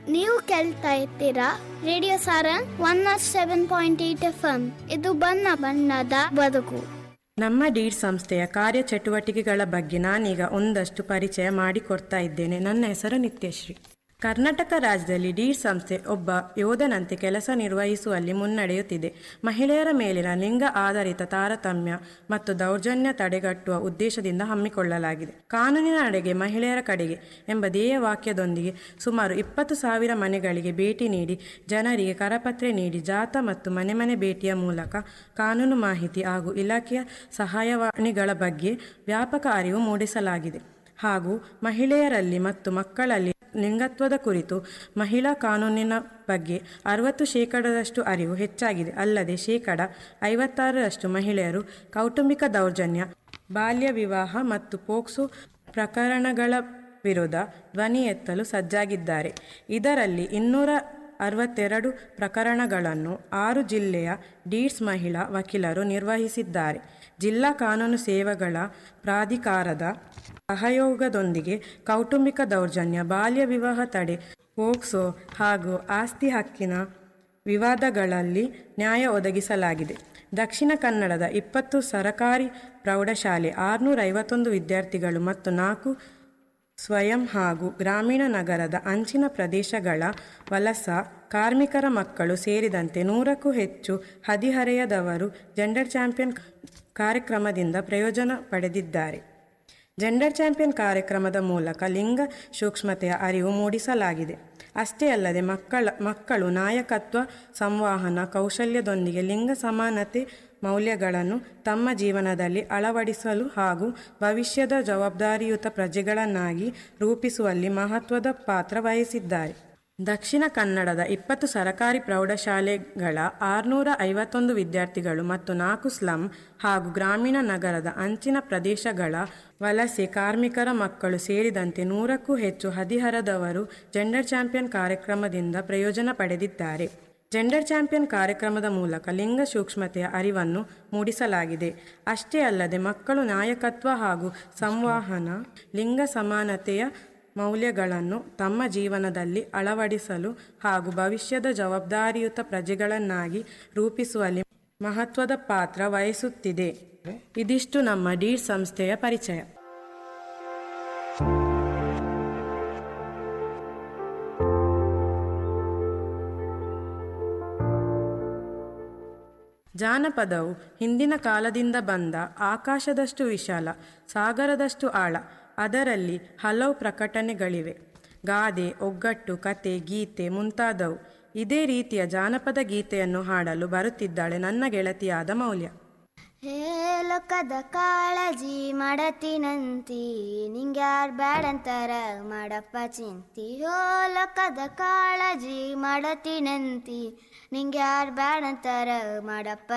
ನೀವು ಕೇಳ್ತಾ ಇರ್ತೀರಾ radio Sarang one nought seven point eight F M ಇದು ಬಣ್ಣ ಬಣ್ಣದ ಬದುಕು ನಮ್ಮ ಡೀಡ್ ಸಂಸ್ಥೆಯ ಕಾರ್ಯಚಟುವಟಿಕೆಗಳ ಬಗ್ಗೆ ನಾನೀಗ ಒಂದಷ್ಟು ಪರಿಚಯ ಮಾಡಿಕೊಡ್ತಾ ಇದ್ದೇನೆ ನನ್ನ ಹೆಸರು ನಿತ್ಯಶ್ರೀ ಕರ್ನಾಟಕ ರಾಜ್ಯದಲ್ಲಿ ಡೀಡ್ ಸಂಸ್ಥೆ ಒಬ್ಬ ಯೋಧನಂತೆ ಕೆಲಸ ನಿರ್ವಹಿಸುವಲ್ಲಿ ಮುನ್ನಡೆಯುತ್ತಿದೆ ಮಹಿಳೆಯರ ಮೇಲಿನ ಲಿಂಗ ಆಧಾರಿತ ತಾರತಮ್ಯ ಮತ್ತು ದೌರ್ಜನ್ಯ ತಡೆಗಟ್ಟುವ ಉದ್ದೇಶದಿಂದ ಹಮ್ಮಿಕೊಳ್ಳಲಾಗಿದೆ ಕಾನೂನಿನ ನಡೆಗೆ ಮಹಿಳೆಯರ ಕಡೆಗೆ ಎಂಬ ಧ್ಯೇಯ ವಾಕ್ಯದೊಂದಿಗೆ ಸುಮಾರು ಇಪ್ಪತ್ತು ಸಾವಿರ ಮನೆಗಳಿಗೆ ಭೇಟಿ ನೀಡಿ ಜನರಿಗೆ ಕರಪತ್ರ ನೀಡಿ ಜಾಥಾ ಮತ್ತು ಮನೆ ಮನೆ ಭೇಟಿಯ ಮೂಲಕ ಕಾನೂನು ಮಾಹಿತಿ ಹಾಗೂ ಇಲಾಖೆಯ ಸಹಾಯವಾಣಿಗಳ ಬಗ್ಗೆ ವ್ಯಾಪಕ ಅರಿವು ಮೂಡಿಸಲಾಗಿದೆ ಹಾಗೂ ಮಹಿಳೆಯರಲ್ಲಿ ಮತ್ತು ಮಕ್ಕಳಲ್ಲಿ ಲಿಂಗತ್ವದ ಕುರಿತು ಮಹಿಳಾ ಕಾನೂನಿನ ಬಗ್ಗೆ ಅರವತ್ತು ಶೇಕಡದಷ್ಟು ಅರಿವು ಹೆಚ್ಚಾಗಿದೆ ಅಲ್ಲದೆ ಶೇಕಡ ಐವತ್ತಾರರಷ್ಟು ಮಹಿಳೆಯರು ಕೌಟುಂಬಿಕ ದೌರ್ಜನ್ಯ ಬಾಲ್ಯ ವಿವಾಹ ಮತ್ತು ಪೋಕ್ಸೋ ಪ್ರಕರಣಗಳ ವಿರುದ್ಧ ಧ್ವನಿ ಎತ್ತಲು ಸಜ್ಜಾಗಿದ್ದಾರೆ ಇದರಲ್ಲಿ ಇನ್ನೂರ ಅರವತ್ತೆರಡು ಪ್ರಕರಣಗಳನ್ನು ಆರು ಜಿಲ್ಲೆಯ ಡೀಡ್ಸ್ ಮಹಿಳಾ ವಕೀಲರು ನಿರ್ವಹಿಸಿದ್ದಾರೆ ಜಿಲ್ಲಾ ಕಾನೂನು ಸೇವೆಗಳ ಪ್ರಾಧಿಕಾರದ ಸಹಯೋಗದೊಂದಿಗೆ ಕೌಟುಂಬಿಕ ದೌರ್ಜನ್ಯ ಬಾಲ್ಯ ವಿವಾಹ ತಡೆ ಪೋಕ್ಸೋ ಹಾಗೂ ಆಸ್ತಿ ಹಕ್ಕಿನ ವಿವಾದಗಳಲ್ಲಿ ನ್ಯಾಯ ಒದಗಿಸಲಾಗಿದೆ ದಕ್ಷಿಣ ಕನ್ನಡದ ಇಪ್ಪತ್ತು ಸರಕಾರಿ ಪ್ರೌಢಶಾಲೆ ಆರುನೂರ ಐವತ್ತೊಂದು ವಿದ್ಯಾರ್ಥಿಗಳು ಮತ್ತು ನಾಲ್ಕು ಸ್ವಯಂ ಹಾಗೂ ಗ್ರಾಮೀಣ ನಗರದ ಅಂಚಿನ ಪ್ರದೇಶಗಳ ವಲಸ ಕಾರ್ಮಿಕರ ಮಕ್ಕಳು ಸೇರಿದಂತೆ ನೂರಕ್ಕೂ ಹೆಚ್ಚು ಹದಿಹರೆಯದವರು ಜೆಂಡರ್ ಚಾಂಪಿಯನ್ ಕಾರ್ಯಕ್ರಮದಿಂದ ಪ್ರಯೋಜನ ಪಡೆದಿದ್ದಾರೆ ಜೆಂಡರ್ ಚಾಂಪಿಯನ್ ಕಾರ್ಯಕ್ರಮದ ಮೂಲಕ ಲಿಂಗ ಸೂಕ್ಷ್ಮತೆಯ ಅರಿವು ಮೂಡಿಸಲಾಗಿದೆ ಅಷ್ಟೇ ಅಲ್ಲದೆ ಮಕ್ಕಳ ಮಕ್ಕಳು ನಾಯಕತ್ವ ಸಂವಹನ ಕೌಶಲ್ಯದೊಂದಿಗೆ ಲಿಂಗ ಸಮಾನತೆ ಮೌಲ್ಯಗಳನ್ನು ತಮ್ಮ ಜೀವನದಲ್ಲಿ ಅಳವಡಿಸಲು ಹಾಗೂ ಭವಿಷ್ಯದ ಜವಾಬ್ದಾರಿಯುತ ಪ್ರಜೆಗಳನ್ನಾಗಿ ರೂಪಿಸುವಲ್ಲಿ ಮಹತ್ವದ ಪಾತ್ರ ವಹಿಸಿದ್ದಾರೆ ದಕ್ಷಿಣ ಕನ್ನಡದ ಇಪ್ಪತ್ತು ಸರಕಾರಿ ಪ್ರೌಢಶಾಲೆಗಳ ಆರುನೂರ ಐವತ್ತೊಂದು ವಿದ್ಯಾರ್ಥಿಗಳು ಮತ್ತು ನಾಲ್ಕು ಸ್ಲಂ ಹಾಗೂ ಗ್ರಾಮೀಣ ನಗರದ ಅಂಚಿನ ಪ್ರದೇಶಗಳ ವಲಸೆ ಕಾರ್ಮಿಕರ ಮಕ್ಕಳು ಸೇರಿದಂತೆ ನೂರಕ್ಕೂ ಹೆಚ್ಚು ಹದಿಹರದವರು ಜೆಂಡರ್ ಚಾಂಪಿಯನ್ ಕಾರ್ಯಕ್ರಮದಿಂದ ಪ್ರಯೋಜನ ಪಡೆದಿದ್ದಾರೆ ಜೆಂಡರ್ ಚಾಂಪಿಯನ್ ಕಾರ್ಯಕ್ರಮದ ಮೂಲಕ ಲಿಂಗ ಸೂಕ್ಷ್ಮತೆಯ ಅರಿವನ್ನು ಮೂಡಿಸಲಾಗಿದೆ ಅಷ್ಟೇ ಅಲ್ಲದೆ ಮಕ್ಕಳು ನಾಯಕತ್ವ ಹಾಗೂ ಸಂವಹನ ಲಿಂಗ ಸಮಾನತೆಯ ಮೌಲ್ಯಗಳನ್ನು ತಮ್ಮ ಜೀವನದಲ್ಲಿ ಅಳವಡಿಸಲು ಹಾಗೂ ಭವಿಷ್ಯದ ಜವಾಬ್ದಾರಿಯುತ ಪ್ರಜೆಗಳನ್ನಾಗಿ ರೂಪಿಸುವಲ್ಲಿ ಮಹತ್ವದ ಪಾತ್ರ ವಹಿಸುತ್ತಿದೆ ಇದಿಷ್ಟು ನಮ್ಮ ಡೀಡ್ ಸಂಸ್ಥೆಯ ಪರಿಚಯ ಜಾನಪದವು ಹಿಂದಿನ ಕಾಲದಿಂದ ಬಂದ ಆಕಾಶದಷ್ಟು ವಿಶಾಲ ಸಾಗರದಷ್ಟು ಆಳ ಅದರಲ್ಲಿ ಹಲವು ಪ್ರಕಟಣೆಗಳಿವೆ ಗಾದೆ ಒಗ್ಗಟ್ಟು ಕತೆ ಗೀತೆ ಮುಂತಾದವು ಇದೇ ರೀತಿಯ ಜಾನಪದ ಗೀತೆಯನ್ನು ಹಾಡಲು ಬರುತ್ತಿದ್ದಾಳೆ ನನ್ನ ಗೆಳತಿಯಾದ ಮೌಲ್ಯ ಹೇ ಲೋಕದ ಕಾಳಜಿ ಮಾಡತೀನಂತಿ ನಿಂಗ್ಯಾರ್ ಬ್ಯಾಡಂತಾರ ಮಾಡಪ್ಪ ಚಿಂತಿ ಹೋ ಲೋಕದ ಕಾಳಜಿ ಮಾಡತೀನಂತಿ ನಿಂಗ್ಯಾರ್ ಬ್ಯಾಡಂತಾರ ಮಾಡಪ್ಪ